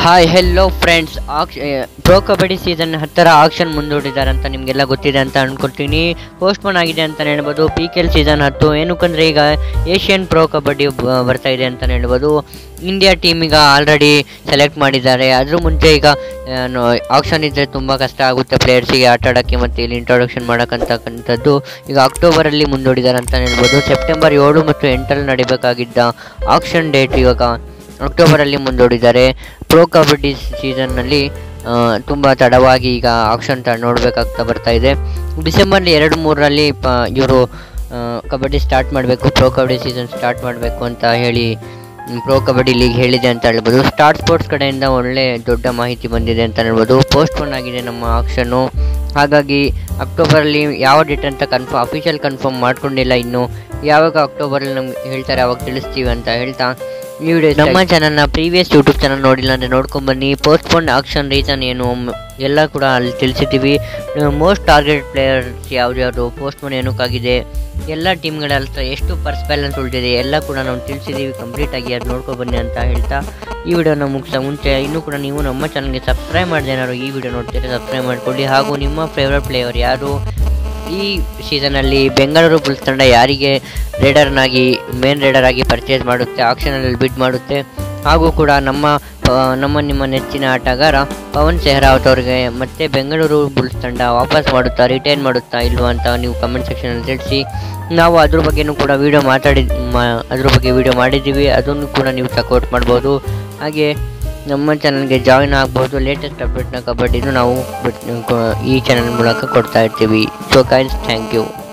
hi hello friends ಆಕ್ಷ pro kabaddi season ಹತ್ತರ auction ಮುಂದೂಡಿದ್ದಾರೆ ಅಂತ ನಿಮಗೆಲ್ಲ ಗೊತ್ತಿದೆ ಅಂತ ಅನ್ಕೊಳ್ತೀನಿ ಪೋಸ್ಟ್ಪೋನ್ ಆಗಿದೆ ಅಂತ ಹೇಳ್ಬೋದು ಪಿ ಕೆ ಎಲ್ ಸೀಸನ್ ಹತ್ತು ಏನಕ್ಕಂದ್ರೆ ಈಗ ಏಷ್ಯನ್ ಪ್ರೋ ಕಬಡ್ಡಿ ಬ- ಬರ್ತಾ ಇದೆ ಅಂತ ಹೇಳ್ಬೋದು ಇಂಡಿಯಾ ಟೀಮ್ ಈಗ ಆಲ್ರೆಡಿ ಸೆಲೆಕ್ಟ್ ಮಾಡಿದ್ದಾರೆ ಅದ್ರ ಮುಂಚೆ ಈಗ ಆಕ್ಷನ್ ಇದ್ದರೆ ತುಂಬ ಕಷ್ಟ ಆಗುತ್ತೆ ಪ್ಲೇಯರ್ಸಿಗೆ ಆಟ ಆಡೋಕ್ಕೆ ಮತ್ತು ಇಲ್ಲಿ ಇಂಟ್ರೊಡಕ್ಷನ್ ಮಾಡೋಕ್ಕಂತಕ್ಕಂಥದ್ದು ಈಗ ಅಕ್ಟೋಬರಲ್ಲಿ ಮುಂದೂಡಿದ್ದಾರೆ ಅಂತ ಹೇಳ್ಬೋದು ಸೆಪ್ಟೆಂಬರ್ ಏಳು ಮತ್ತು ಎಂಟರಲ್ಲಿ ನಡಿಬೇಕಾಗಿದ್ದ ಆಕ್ಷನ್ ಡೇಟ್ ಇವಾಗ ಅಕ್ಟೋಬರಲ್ಲಿ ಮುಂದೂಡಿದ್ದಾರೆ ಪ್ರೋ ಕಬಡ್ಡಿ ಸೀಸನ್ನಲ್ಲಿ ತುಂಬ ತಡವಾಗಿ ಈಗ ಆಕ್ಷನ್ ತ ನೋಡಬೇಕಾಗ್ತಾ ಬರ್ತಾ ಇದೆ ಡಿಸೆಂಬರ್ಲಿ ಎರಡು ಮೂರರಲ್ಲಿ ಪ ಇವರು ಕಬಡ್ಡಿ ಸ್ಟಾರ್ಟ್ ಮಾಡಬೇಕು ಪ್ರೋ ಕಬಡ್ಡಿ ಸೀಸನ್ ಸ್ಟಾರ್ಟ್ ಮಾಡಬೇಕು ಅಂತ ಹೇಳಿ ಪ್ರೋ ಕಬಡ್ಡಿ ಲೀಗ್ ಹೇಳಿದೆ ಅಂತ ಹೇಳ್ಬೋದು ಸ್ಟಾರ್ ಸ್ಪೋರ್ಟ್ಸ್ ಕಡೆಯಿಂದ ಒಳ್ಳೆ ದೊಡ್ಡ ಮಾಹಿತಿ ಬಂದಿದೆ ಅಂತ ಹೇಳ್ಬೋದು ಪೋಸ್ಟ್ಪೋನ್ ಆಗಿದೆ ನಮ್ಮ ಆಕ್ಷನ್ನು ಹಾಗಾಗಿ ಅಕ್ಟೋಬರಲ್ಲಿ ಯಾವ ಡೇಟ್ ಅಂತ ಕನ್ಫರ್ಮ್ ಅಫಿಷಿಯಲ್ ಕನ್ಫರ್ಮ್ ಮಾಡ್ಕೊಂಡಿಲ್ಲ ಇನ್ನು ಯಾವಾಗ ಅಕ್ಟೋಬರಲ್ಲಿ ನಮ್ಗೆ ಹೇಳ್ತಾರೆ ಅವಾಗ ತಿಳಿಸ್ತೀವಿ ಅಂತ ಹೇಳ್ತಾ ಈ ವಿಡಿಯೋ ನಮ್ಮ ಚಾನಲ್ನ ಪ್ರೀವಿಯಸ್ ಯೂಟ್ಯೂಬ್ ಚಾನಲ್ ನೋಡಿಲ್ಲ ಅಂದರೆ ನೋಡ್ಕೊಂಬನ್ನಿ ಪೋಸ್ಟ್ಪೋನ್ ಆಕ್ಷನ್ ರೀಸನ್ ಏನು ಮ್- ಎಲ್ಲ ಕೂಡ ಅಲ್ಲಿ ತಿಳಿಸಿದ್ದೀವಿ ಮೋಸ್ಟ್ ಟಾರ್ಗೆಟ್ ಪ್ಲೇಯರ್ಸ್ ಯಾವ್ದ್ಯಾವುದು ಪೋಸ್ಟ್ಪೋನ್ ಏನಕ್ಕಾಗಿದೆ ಎಲ್ಲ ಟೀಮ್ಗಳ ಹತ್ರ ಎಷ್ಟು ಪರ್ಸ್ ಬ್ಯಾಲೆನ್ಸ್ ಉಳಿದಿದೆ ಎಲ್ಲ ಕೂಡ ನಾವು ತಿಳಿಸಿದ್ದೀವಿ ಕಂಪ್ಲೀಟಾಗಿ ಅದು ನೋಡ್ಕೊಬನ್ನಿ ಅಂತ ಹೇಳ್ತಾ ಈ ವಿಡಿಯೋನ ಮುಗಿಸ ಮುಂಚೆ ಇನ್ನೂ ಕೂಡ ನೀವು ನಮ್ಮ ಚಾನಲ್ಗೆ ಸಬ್ಸ್ಕ್ರೈಬ್ ಮಾಡಿದೆ ಏನಾದ್ರು ಈ ವಿಡಿಯೋ ನೋಡ್ತೀರಾ ಸಬ್ಸ್ಕ್ರೈಬ್ ಮಾಡ್ಕೊಳ್ಳಿ ಹಾಗೂ ನಿಮ್ಮ ಫೇವ್ರೆಟ್ ಪ್ಲೇಯರ್ ಯಾರು ಈ ಸೀಸನಲ್ಲಿ ಬೆಂಗಳೂರು ಬುಲ್ಸ್ ತಂಡ ಯಾರಿಗೆ ರೇಡರ್ನಾಗಿ ಮೇನ್ ರೇಡರ್ ಆಗಿ ಪರ್ಚೇಸ್ ಮಾಡುತ್ತೆ ಆಕ್ಷನಲ್ಲಿ ಬಿಡ್ ಮಾಡುತ್ತೆ ಹಾಗೂ ಕೂಡ ನಮ್ಮ ಆ, ನಮ್ಮ ನಿಮ್ಮ ನೆಚ್ಚಿನ ಆಟಗಾರ ಪವನ್ ಸೆಹ್ರಾವತ್ ಅವರಿಗೆ ಮತ್ತೆ ಬೆಂಗಳೂರು ಬುಲ್ಸ್ ತಂಡ ವಾಪಸ್ ಮಾಡುತ್ತಾ ರಿಟೈನ್ ಮಾಡುತ್ತಾ ಇಲ್ವಾ ಅಂತ ನೀವು ಕಮೆಂಟ್ ಸೆಕ್ಷನಲ್ಲಿ ತಿಳಿಸಿ ನಾವು ಅದ್ರ ಬಗ್ಗೆನೂ ಕೂಡ ವಿಡಿಯೋ ಮಾತಾಡಿ ಮಾ- ಅದ್ರ ಬಗ್ಗೆ ವಿಡಿಯೋ ಮಾಡಿದ್ದೀವಿ ಅದನ್ನು ಕೂಡ ನೀವು ಚೆಕ್ಔಟ್ ಮಾಡ್ಬೋದು ಹಾಗೆ ನಮ್ಮ ಚಾನಲ್ಗೆ ಜಾಯಿನ್ ಆಗ್ಬೋದು ಲೇಟೆಸ್ಟ್ ಅಪ್ಡೇಟ್ನ ಕಬಡ್ಡಿನೂ ನಾವು ಬಿಟ್- ಕೊ- ಈ ಚಾನಲ್ ಮೂಲಕ ಕೊಡ್ತಾ ಇರ್ತೀವಿ ಸೊ ಗೈಸ್ ಥ್ಯಾಂಕ್ ಯು